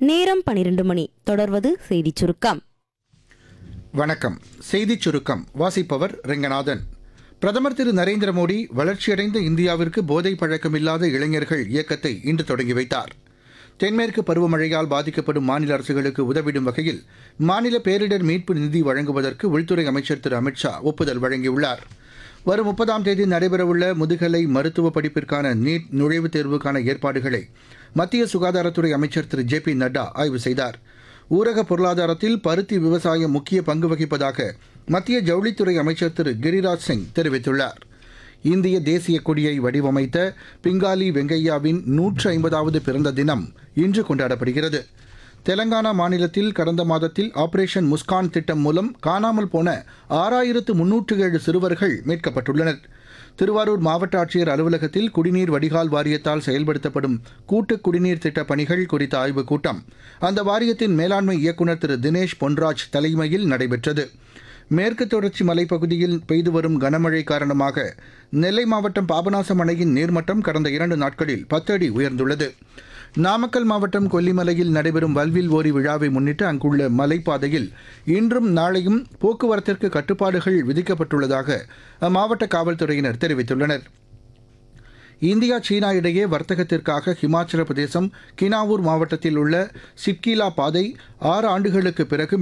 நேரம் பனிரெண்டு மணி தொடர்வது செய்திச் சுருக்கம் வணக்கம் செய்திச் சுருக்கம் வாசிப்பவர் ரெங்கநாதன் பிரதமர் திரு நரேந்திர மோடி வளர்ச்சியடைந்த இந்தியாவிற்கு போதை பழக்கமில்லாத இளைஞர்கள் இயக்கத்தை இன்று தொடங்கி வைத்தார் தென்மேற்கு பருவமழையால் பாதிக்கப்படும் மாநில அரசுகளுக்கு உதவிடும் வகையில் மாநில பேரிடர் மீட்பு நிதி வழங்குவதற்கு உள்துறை அமைச்சர் திரு அமித்ஷா ஒப்புதல் வழங்கியுள்ளார் வரும் முப்பதாம் தேதி நடைபெறவுள்ள முதுகலை மருத்துவ படிப்பிற்கான நீட் நுழைவுத் தேர்வுக்கான ஏற்பாடுகளை மத்திய சுகாதாரத்துறை அமைச்சர் திரு ஜே பி நட்டா ஆய்வு செய்தார் ஊரக பொருளாதாரத்தில் பருத்தி விவசாயம் முக்கிய பங்கு வகிப்பதாக மத்திய ஜவுளித்துறை அமைச்சர் திரு கிரிராஜ் சிங் தெரிவித்துள்ளார் இந்திய தேசிய கொடியை வடிவமைத்த பிங்காலி வெங்கையாவின் நூற்று ஐம்பதாவது பிறந்த தினம் இன்று கொண்டாடப்படுகிறது தெலங்கானா மாநிலத்தில் கடந்த மாதத்தில் ஆபரேஷன் முஸ்கான் திட்டம் மூலம் காணாமல் போன ஆறாயிரத்து முன்னூற்று ஏழு சிறுவர்கள் மீட்கப்பட்டுள்ளனர் திருவாரூர் மாவட்ட ஆட்சியர் அலுவலகத்தில் குடிநீர் வடிகால் வாரியத்தால் செயல்படுத்தப்படும் கூட்டு குடிநீர் திட்ட பணிகள் குறித்த ஆய்வுக் கூட்டம் அந்த வாரியத்தின் மேலாண்மை இயக்குநர் திரு தினேஷ் பொன்ராஜ் தலைமையில் நடைபெற்றது மேற்கு தொடர்ச்சி மலைப்பகுதியில் பெய்து வரும் கனமழை காரணமாக நெல்லை மாவட்டம் பாபநாசம் அணையின் நீர்மட்டம் கடந்த இரண்டு நாட்களில் பத்து அடி உயர்ந்துள்ளது நாமக்கல் மாவட்டம் கொல்லிமலையில் நடைபெறும் வல்வில் ஓரி விழாவை முன்னிட்டு அங்குள்ள மலைப்பாதையில் இன்றும் நாளையும் போக்குவரத்திற்கு கட்டுப்பாடுகள் விதிக்கப்பட்டுள்ளதாக அம்மாவட்ட காவல்துறையினர் தெரிவித்துள்ளனர் இந்தியா சீனா இடையே வர்த்தகத்திற்காக ஹிமாச்சல பிரதேசம் கினாவூர் மாவட்டத்தில் உள்ள சிப்கிலா பாதை ஆறு ஆண்டுகளுக்கு பிறகு